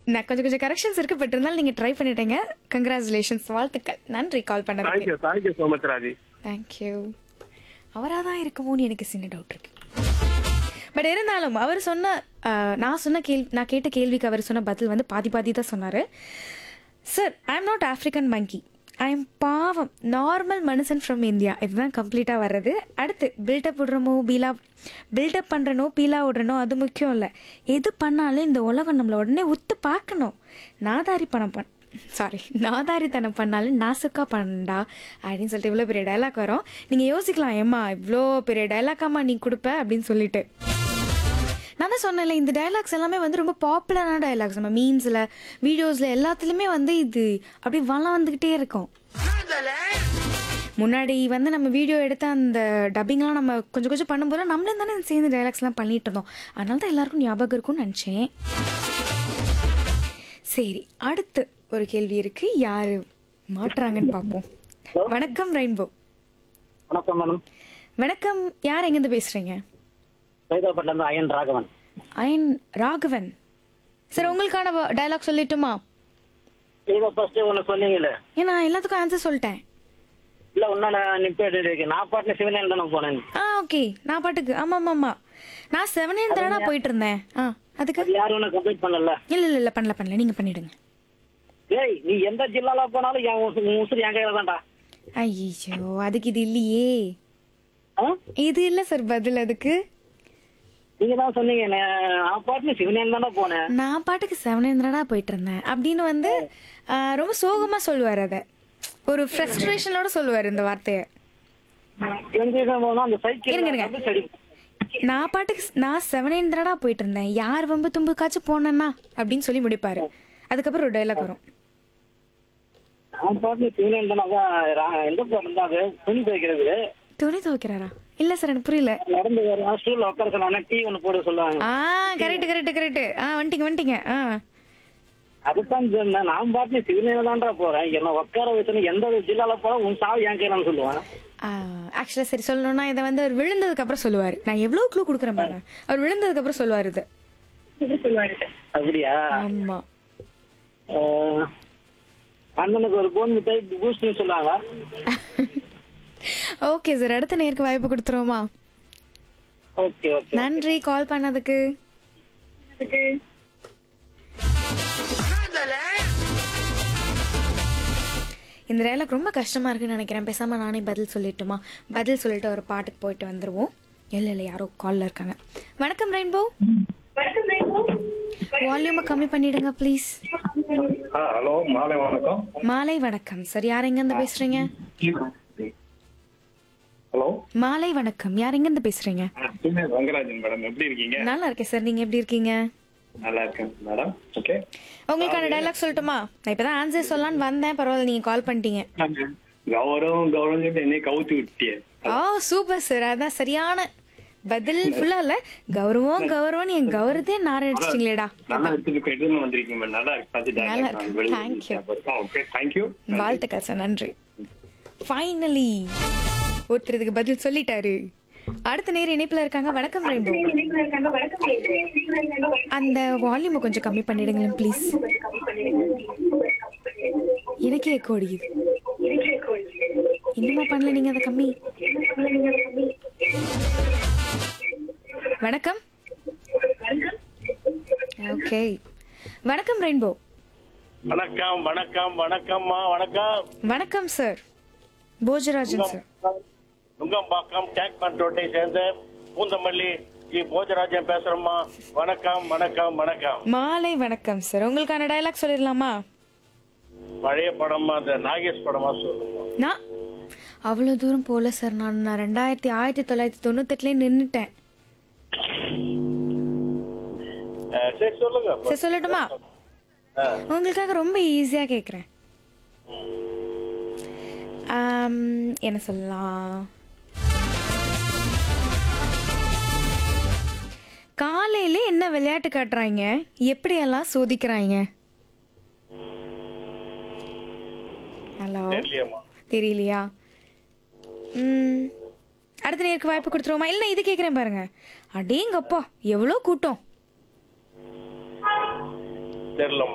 நான் கொஞ்சம் கொஞ்சம் கரெக்ஷன்ஸ் இருக்கு பட் இருந்தாலும் நீங்க ட்ரை பண்ணிட்டீங்க கங்க்ராச்சுலேஷன்ஸ் வாழ்த்துக்கள் நன்றி கால் பண்ணதுக்கு thank you thank you so much Raji thank you அவராக தான் இருக்குமோன்னு எனக்கு சின்ன டவுட் இருக்கு பட் இருந்தாலும் அவர் சொன்ன அஹ், நான் சொன்ன கேள்வி நான் கேட்ட கேள்விக்கு அவர் சொன்ன பதில் வந்து பாதி பாதி தான் சொன்னார் sir I am not African monkey I am பாவம் நார்மல் மனுஷன் ஃப்ரம் இந்தியா இதுதான் கம்ப்ளீட்டாக வர்றது அடுத்து பில்டப் விடுறமோ பீலா பில்டப் பண்ணுறனோ பீலா விடுறனோ அது முக்கியம் இல்லை எது பண்ணாலும் இந்த உலகம் நம்மளை உடனே உத்து பார்க்கணும் நாதாரி பணம் பண் சாரி நாதாரித்தனம் பண்ணாலும் நாசுக்கா பண்ணா அப்படின்னு சொல்லிட்டு இவ்வளோ பெரிய டைலாக் வரும் நீங்கள் யோசிக்கலாம் ஏம்மா இவ்வளோ பெரிய டைலாக்காம்மா நீ கொடுப்ப அப்படின்னு சொல்லிட்டு நான் தான் சொன்னேன்ல இந்த டயலாக்ஸ் எல்லாமே வந்து ரொம்ப பாப்புலரான டயலாக்ஸ் நம்ம மீம்ஸில் வீடியோஸில் எல்லாத்துலேயுமே வந்து இது அப்படி வளம் வந்துக்கிட்டே இருக்கும் முன்னாடி வந்து நம்ம வீடியோ எடுத்த அந்த டப்பிங்லாம் நம்ம கொஞ்சம் கொஞ்சம் பண்ணும்போது நம்மளே தானே சேர்ந்து டைலாக்ஸ்லாம் பண்ணிட்டு இருந்தோம் அதனால தான் எல்லாருக்கும் ஞாபகம் இருக்கும்னு நினச்சேன் சரி அடுத்து ஒரு கேள்வி இருக்கு யாரு மாட்டுறாங்கன்னு பார்ப்போம் வணக்கம் ரெயின்போ வணக்கம் மேடம் வணக்கம் யார் எங்கேருந்து பேசுறீங்க சைதாப்பட்டில இருந்து அயன் ராகவன் அயன் ராகவன் சார் உங்களுக்கான டயலாக் சொல்லட்டுமா இதை ஃபர்ஸ்ட் ஒண்ணு சொன்னீங்களே ஏன் நான் எல்லாத்துக்கும் ஆன்சர் சொல்லிட்டேன் இல்ல உன்னால நிப்பேட்டு இருக்கு நான் பாட்டு சிவனேன் தானே போனேன் ஆ ஓகே நான் பாட்டுக்கு ஆமாம் ஆமாம் ஆமாம் நான் செவனேன் தானே போயிட்டு இருந்தேன் ஆ அதுக்கு அது யாரும் ஒண்ணு கம்ப்ளீட் பண்ணல இல்லை இல்லை இல்லை பண்ணல பண்ணல நீங்கள் பண்ணிடுங்க ஏய் நீ எந்த ஜில்லால போனாலும் என் உசு- உன் உசுறு என் கையில தான்டா ஐயோ அதுக்கு இது இல்லையே ஆ? இது இல்லை சார் பதில் அதுக்கு நீங்க தான் சொன்னீங்க நான் நான் பாட்டு சிவனேன் தானே போனேன் நான் பாட்டுக்கு செவனேந்திரனா போயிட்டு இருந்தேன் அப்படின்னு வந்து ஆ, ரொம்ப சோகமாக சொல்லுவார் அதை ஒரு ஃப்ரஸ்ட்ரேஷனோட சொல்லுவார் இந்த வார்த்தையை எங்க போனா அந்த இருங்க, இருங்க. சைக்கிள் சரி நான் பாட்டுக்கு ஸ்- நான் செவனேந்திரனா போயிட்டு இருந்தேன் யார் வம்பு தும்புக்காச்சும் போனேன்னா அப்படின்னு சொல்லி முடிப்பாரு அதுக்கப்புறம் ஒரு டைலாக் வரும் நான் பாட்டு சிவனேன் தானே அதான் ரா- எந்த பாட்டு தான் அது துணி துவைக்கிறது துணி துவைக்கிறாரா இல்லை சார் எனக்கு புரியல நடந்து வரும் ஸ்டூல்ல உட்கார சொன்னா டீ ஒண்ணு போட சொல்லுவாங்க ஆ கரெக்ட் கரெக்ட் கரெக்ட் ஆ வந்துட்டீங்க வந்துட்டீங்க ஆ அதுதான் சொன்னேன் நான் பாட்டு சிவனேன் தான்டா போறேன் என்ன உட்கார வச்சுன்னு எந்த ஒரு ஜில்லால போனா உன் சாவு என் கையிலன்னு சொல்லுவான் ஆக்சுவலாக சரி சொல்லணும்னா இதை வந்து அவர் விழுந்ததுக்கு அப்புறம் சொல்லுவார் நான் எவ்வளோ க்ளூ கொடுக்குறேன் பாருங்க அவர் விழுந்ததுக்கு அப்புறம் சொல்லுவார் இது அப்படியா ஆமா ஆஹ், அண்ணனுக்கு ஒரு போன் மிட்டாய் பூஸ்ட்னு சொல்லுவாங்க ஓகே சார் அடுத்த நேருக்கு வாய்ப்பு கொடுத்துருவோமா ஓகே ஓகே நன்றி கால் பண்ணதுக்கு இந்த டைலாக் ரொம்ப கஷ்டமா இருக்குன்னு நினைக்கிறேன் பேசாம நானே பதில் சொல்லிட்டுமா பதில் சொல்லிட்டு ஒரு பாட்டுக்கு போயிட்டு வந்துருவோம் இல்லை இல்லை யாரோ கால்ல இருக்காங்க வணக்கம் ரெயின்போ வால்யூமை கம்மி பண்ணிடுங்க ப்ளீஸ் ஆ ஹலோ மாலை வணக்கம் மாலை வணக்கம் சார் யார் எங்கேருந்து பேசுறீங்க ஹலோ மாலை வணக்கம் யார் எங்கேருந்து பேசுறீங்க சுமேஷ் ரங்கராஜன் மேடம் எப்படி இருக்கீங்க நல்லா இருக்கேன் சார் நீங்க எப்படி இருக்கீங்க நல்லா இருக்கேன் மேடம் ஓகே உங்களுக்கான டைலாக் சொல்லட்டுமா நான் இப்பதான் ஆன்சர் சொல்லலாம்னு வந்தேன் பரவாயில்ல நீங்க கால் பண்ணிட்டீங்க கௌரவம் கௌரவம் சொல்லிட்டு என்னை கவுத்து விட்டியே ஆ சூப்பர் சார் அதான் சரியான பதில் ஃபுல்லா இல்ல கௌரவம் கௌரவம் என் கௌரவத்தையே நார அடிச்சிட்டீங்களேடா நல்லா எடுத்துட்டு எடுத்துன்னு வந்திருக்கீங்க மேடம் நல்லா இருக்கு அது நல்லா dialogue இருக்கு. நான் Thank you. வெளியே ஓகே தேங்க்யூ வாழ்த்துக்கள் சார் நன்றி ஃபைனலி ஒருத்தர் இதுக்கு பதில் சொல்லிட்டாரு அடுத்த நேரம் இணைப்புல இருக்காங்க வணக்கம் ரெயின்போ அந்த வால்யூமை கொஞ்சம் கம்மி பண்ணிடுங்களேன் ப்ளீஸ் எனக்கே எக்கோ அடிக்குது இன்னுமா பண்ணல நீங்க அதை கம்மி வணக்கம் ஓகே வணக்கம் ரெயின்போ வணக்கம் வணக்கம் வணக்கம்மா வணக்கம் வணக்கம் sir Bhojarajan sir Nungambakkam tank bund ரோட்டை சேர்ந்த பூந்தமல்லி ஜி போஜராஜன் பேசுறோம்மா வணக்கம் வணக்கம் வணக்கம் மாலை வணக்கம் சார் உங்களுக்கான டயலாக் சொல்லிடலாமா பழைய படமா அந்த நாகேஷ் படமா சொல்லுங்க நான் அவ்வளோ தூரம் போகல சார் நான் நான் ரெண்டாயிரத்தி ஆயிரத்தி தொள்ளாயிரத்தி தொண்ணூத்தெட்டுலேயே நின்றுட்டேன் அஹ், சரி சொல்லுங்க சரி சொல்லட்டுமா உங்களுக்காக ரொம்ப ஈஸியாக கேட்குறேன் என்ன சொல்லலாம் காலையில என்ன விளையாட்டு காட்டுறாங்க எப்படியெல்லாம் சோதிக்கிறாங்க ஹலோ தெரியலையம்மா தெரியலையா ம் அடுத்த நேருக்கு வாய்ப்பு கொடுத்துருவோமா இல்லை இது கேட்குறேன் பாருங்க அடேங்கப்பா எவ்வளோ கூட்டம் தெரியலம்மா